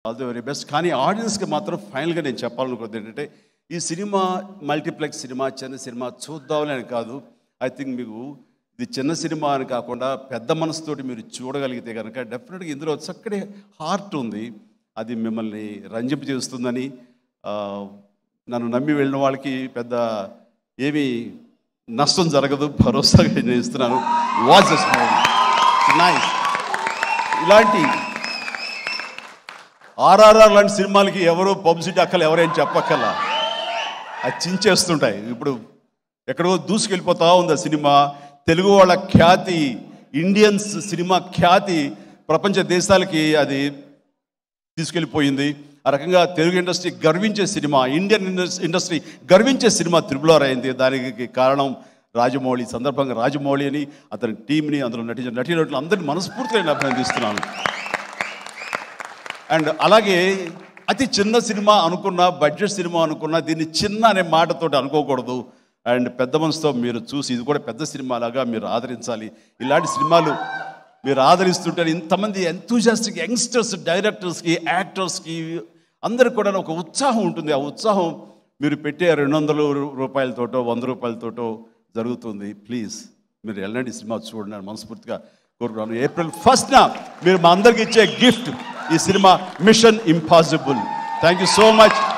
all the very best కానీ ఆడియన్స్కి మాత్రం ఫైనల్గా నేను చెప్పాలనుకుంది ఏంటంటే ఈ సినిమా మల్టీప్లెక్స్ సినిమా చిన్న సినిమా చూద్దామని అని కాదు ఐ థింక్ మీకు ఇది చిన్న సినిమా అని కాకుండా పెద్ద మనసుతోటి మీరు చూడగలిగితే కనుక డెఫినెట్గా ఇందులో చక్కటి హార్ట్ ఉంది అది మిమ్మల్ని రంజింపు చేస్తుందని ఆ, నన్ను నమ్మి వెళ్ళిన వాళ్ళకి పెద్ద ఏమీ నష్టం జరగదు భరోసాగా నేను ఇస్తున్నాను వాచ్ నైస్ ఇలాంటి ఆర్ఆర్ఆర్ లాంటి సినిమాలకి ఎవరు పబ్లిసిటీ అక్కలు ఎవరేం చెప్పక్కల అది చించేస్తుంటాయి ఇప్పుడు ఎక్కడో దూసుకెళ్ళిపోతా ఉంది ఆ సినిమా తెలుగు వాళ్ళ ఖ్యాతి ఇండియన్స్ సినిమా ఖ్యాతి ప్రపంచ దేశాలకి అది తీసుకెళ్ళిపోయింది ఆ రకంగా తెలుగు ఇండస్ట్రీ గర్వించే సినిమా ఇండియన్ ఇండస్- ఇండస్ట్రీ గర్వించే సినిమా త్రిబులార్ అయింది దానికి కారణం రాజమౌళి ఈ సందర్భంగా రాజమౌళి అని అతని టీంని అందులో నటించిన నటీనటులు అందరినీ మనస్ఫూర్తిగా నేను అభినందిస్తున్నాను అండ్ అలాగే అతి చిన్న సినిమా అనుకున్న బడ్జెట్ సినిమా అనుకున్న దీన్ని చిన్న అనే మాటతోటి అనుకోకూడదు అండ్ పెద్ద మనసుతో మీరు చూసి ఇది కూడా పెద్ద సినిమా లాగా మీరు ఆదరించాలి ఇలాంటి సినిమాలు మీరు ఆదరిస్తుంటే ఇంతమంది ఎంతూజాస్టిక్ యంగ్స్టర్స్ డైరెక్టర్స్కి యాక్టర్స్కి అందరికి కూడా ఒక ఉత్సాహం ఉంటుంది ఆ ఉత్సాహం మీరు పెట్టే రెండు వందల రూపాయలతోటో వంద రూపాయలతోటో జరుగుతుంది ప్లీజ్ మీరు ఎలాంటి సినిమా చూడండి అని మనస్ఫూర్తిగా కోరుకున్నాను ఏప్రిల్ ఫస్ట్న మీరు మా అందరికి ఇచ్చే గిఫ్ట్ ఈ cinema Mission Impossible thank you so much